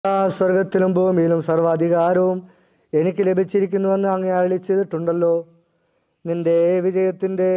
ആ സ്വർഗത്തിലും ഭൂമിയിലും സർവാധികാരവും എനിക്ക് ലഭിച്ചിരിക്കുന്നുവെന്ന് അങ്ങ് അരളി ചെയ്തിട്ടുണ്ടല്ലോ നിന്റെ വിജയത്തിൻ്റെ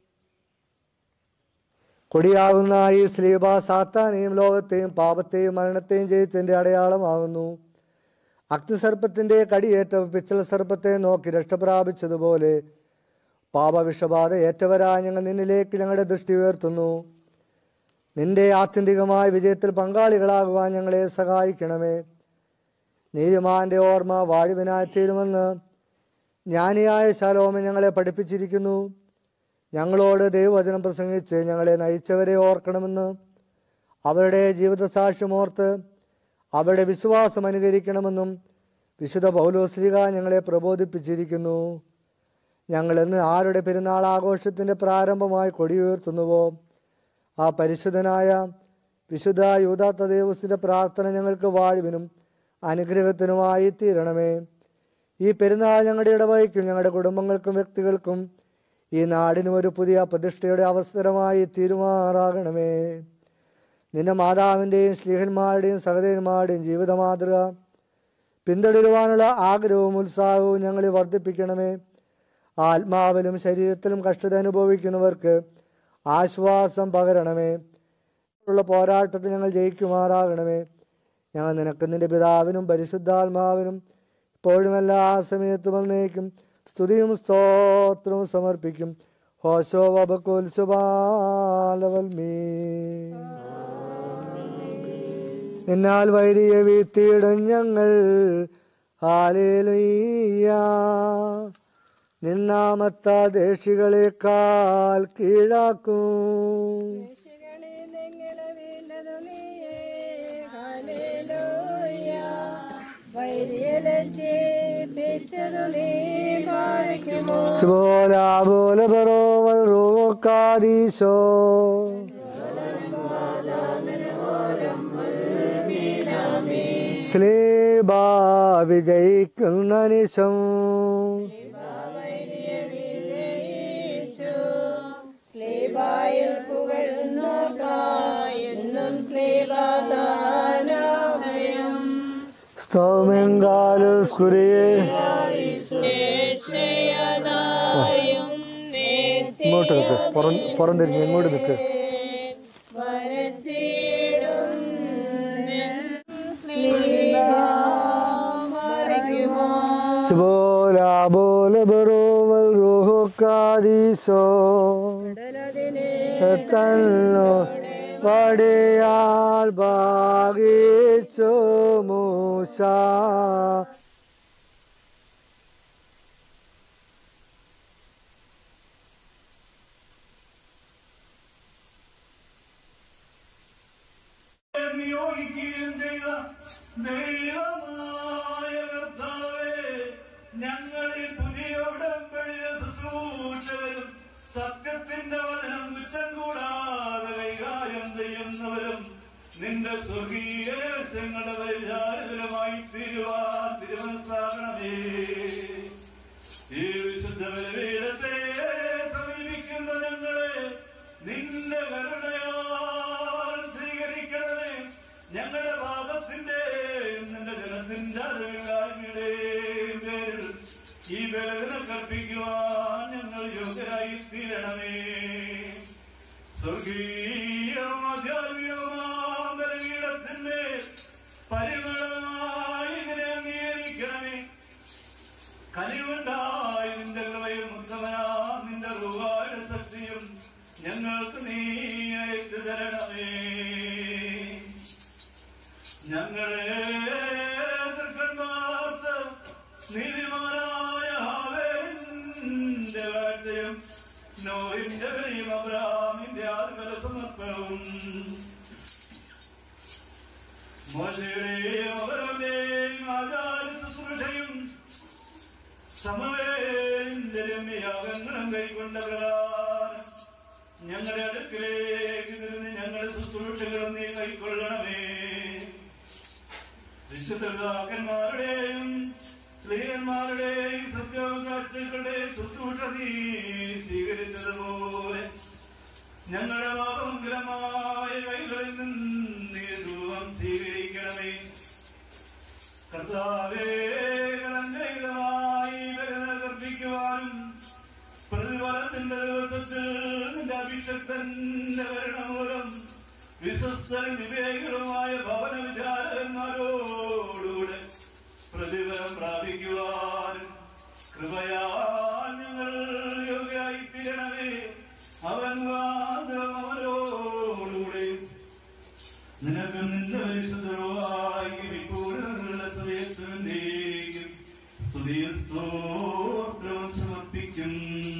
കൊടിയാകുന്ന ഈ സ്ലീബ സാത്താനെയും ലോകത്തെയും പാപത്തെയും മരണത്തെയും ജയിച്ചതിൻ്റെ അടയാളമാകുന്നു അഗ്നിസർപ്പത്തിൻ്റെ കടിയേറ്റ പിച്ചൽ സർപ്പത്തെ നോക്കി രക്ഷപ്രാപിച്ചതുപോലെ പാപവിഷബാധ ഏറ്റവരായ ഞങ്ങൾ നിന്നിലേക്ക് ഞങ്ങളുടെ ദൃഷ്ടി ഉയർത്തുന്നു നിന്റെ ആത്യന്തികമായ വിജയത്തിൽ പങ്കാളികളാകുവാൻ ഞങ്ങളെ സഹായിക്കണമേ നീതിമാന്റെ ഓർമ്മ വാഴുവിനായി തീരുമെന്ന് ജ്ഞാനിയായ ശലോമ ഞങ്ങളെ പഠിപ്പിച്ചിരിക്കുന്നു ഞങ്ങളോട് ദൈവവചനം പ്രസംഗിച്ച് ഞങ്ങളെ നയിച്ചവരെ ഓർക്കണമെന്ന് അവരുടെ ജീവിതസാക്ഷ്യം ഓർത്ത് അവരുടെ വിശ്വാസം അനുകരിക്കണമെന്നും വിശുദ്ധ പൗലോസ്ലിക ഞങ്ങളെ പ്രബോധിപ്പിച്ചിരിക്കുന്നു ഞങ്ങളിന്ന് ആരുടെ പെരുന്നാൾ ആഘോഷത്തിൻ്റെ പ്രാരംഭമായി കൊടിയുയർത്തുന്നുവോ ആ പരിശുദ്ധനായ വിശുദ്ധ യൂതാത്ത ദേവസിൻ്റെ പ്രാർത്ഥന ഞങ്ങൾക്ക് വാഴുവിനും അനുഗ്രഹത്തിനുമായി തീരണമേ ഈ പെരുന്നാൾ ഞങ്ങളുടെ ഇടവഴിക്കും ഞങ്ങളുടെ കുടുംബങ്ങൾക്കും വ്യക്തികൾക്കും ഈ നാടിനും ഒരു പുതിയ പ്രതിഷ്ഠയുടെ അവസരമായി തീരുമാറാകണമേ നിന്റെ മാതാവിൻ്റെയും സ്ലീഹന്മാരുടെയും സഹോദരന്മാരുടെയും ജീവിത മാതൃക പിന്തുടരുവാനുള്ള ആഗ്രഹവും ഉത്സാഹവും ഞങ്ങളെ വർദ്ധിപ്പിക്കണമേ ആത്മാവിലും ശരീരത്തിലും കഷ്ടത അനുഭവിക്കുന്നവർക്ക് ആശ്വാസം പകരണമേ ഉള്ള പോരാട്ടത്തിൽ ഞങ്ങൾ ജയിക്കുമാറാകണമേ ഞങ്ങൾ നിനക്ക് നിന്റെ പിതാവിനും പരിശുദ്ധാത്മാവിനും ഇപ്പോഴും എല്ലാ സമയത്തും വന്നേക്കും സ്തുതിയും സ്തോത്രവും സമർപ്പിക്കും ഹോശോ വബക്കോത്സവാലവൽമീ നിന്നാൽ വൈരിയെ വീഴ്ത്തിയിടും ഞങ്ങൾ ഹാലേലുയ്യ നിന്നാമത്ത ദേശികളെക്കാൾ കീഴാക്കും രക്ഷകളെ നിങ്ങളെ വീണ്ടതു നീയേ. ഹല്ലേലൂയ. വൈരികളെ ജയിപ്പിച്ചതു നീ പാലിക്കുമോ ശുഭോലാബോല ബറോവൽ റോക്കാദീശോ സ്ലേബ വിജയിക്കുന്ന നിശം സ്ലീബായിൽ പുകഴുന്നോർക്കായി എന്നും സ്ലീബാദാനാഭയം സ്തോമെങ്കാലുസ് കുരിയെ രക്ഷയനായും ഇങ്ങോട്ട് നിൽക്ക് പുറം പുറം തിരിഞ്ഞ് ഇങ്ങോട്ട് നിൽക്ക് വരച്ചിടും സ്ലീബാമറിക്കുമോ ശുഭോലാബോല ബറോവൽ റോക്കാദീശോ കടലതിനെ തന്നോ പടയാൽ ഭാഗിച്ചു മൂശ നിയോഗിക്കുകയും ചെയ്ത ദൈവമായ കർത്താവേ ഞങ്ങളിൽ പുതിയ ഉടമ്പടിയ ശുശ്രൂഷകരും സത്യത്തിന്റെ വചനം കുറ്റം കൂടാതെ കൈകാര്യം ചെയ്യുന്നവരും നിന്റെ സ്വർഗീയ രഹസ്യങ്ങളുടെ പരിചാരകരമായി തീരുവാൻ തിരുമനസ്സാകണമേ ഈ വിശുദ്ധ ബലിപീഠത്തെ സമീപിക്കുന്ന ഞങ്ങളെ നിന്റെ കരുണയാൽ സ്വീകരിക്കണമേ ഞങ്ങളുടെ പാപത്തിന്റെ നിന്റെ ജനത്തിന്റെ അറിവില്ലായ്മയുടെയും പേരിൽ ഈ ബലന കൽപ്പിക്കുവാൻ ഞങ്ങൾ യോഗ്യരായി തീരണമേ സ്വർഗീയവും ആധ്യാത്മികവുമാം ബലിപീഠത്തിന്റെ പരിമളമായി ഇതിനെ അംഗീകരിക്കണമേ കനിവുണ്ടായി നിന്റെ കൃപയും ഉത്തമനാ നിന്റെ റുവായുടെ ശക്തിയും ഞങ്ങൾക്ക് നീ അയച്ചു തരണമേ ഞങ്ങളെ ദുർഗന്മാർത്ത് നീതിമാനായ ഹാവേലിന്റെ കാഴ്ചയും നോയിന്റെ ബലിയും അബ്രാമിന്റെ ആദ്യ സമർപ്പണവും മോശയുടെയും അവരവന്റെയും ആചാര ശുശ്രൂഷയും സമവേന്ദ്രമ്യാകങ്ങളും കൈക്കൊണ്ട പ്രകാരം ഞങ്ങളുടെ അടുക്കിലേക്ക് തിരിഞ്ഞ് ഞങ്ങളുടെ ശുശ്രൂഷകളും നീ കൈക്കൊള്ളണമേ വിശുദ്ധന്മാരുടെയും സ്ത്രീയന്മാരുടെയും സത്യാവകാശികളുടെയും ശുശ്രൂഷ നീ സ്വീകരിച്ചതുപോലെ ഞങ്ങളുടെ പാപമംഗലമായ കൈകളിൽ നിന്ന് നീ ധൂപം സ്വീകരിക്കണമേ കർത്താവേ കളങ്കരഹിതമായി ബലികൾ അർപ്പിക്കുവാനും പ്രതിഫലത്തിന്റെ ദിവസത്തിൽ നിന്റെ അഭിഷക്തന്റെ ഭരണമൂലം വിശ്വസ്തരും വിവേകികളുമായ ഭവന വിചാരന്മാരോടുകൂടെ പ്രതിഫലം പ്രാപിക്കുവാനും കൃപയാൽ ഞങ്ങൾ യോഗ്യായി തീരണമേ അവൻ വാദം അവരോടുകൂടെ നിനക്ക് നിന്റെ പരിശുദ്ധവായി ഇപ്പോഴുള്ള സമയത്തും സ്തുതിയും സ്തോത്രവും സമർപ്പിക്കും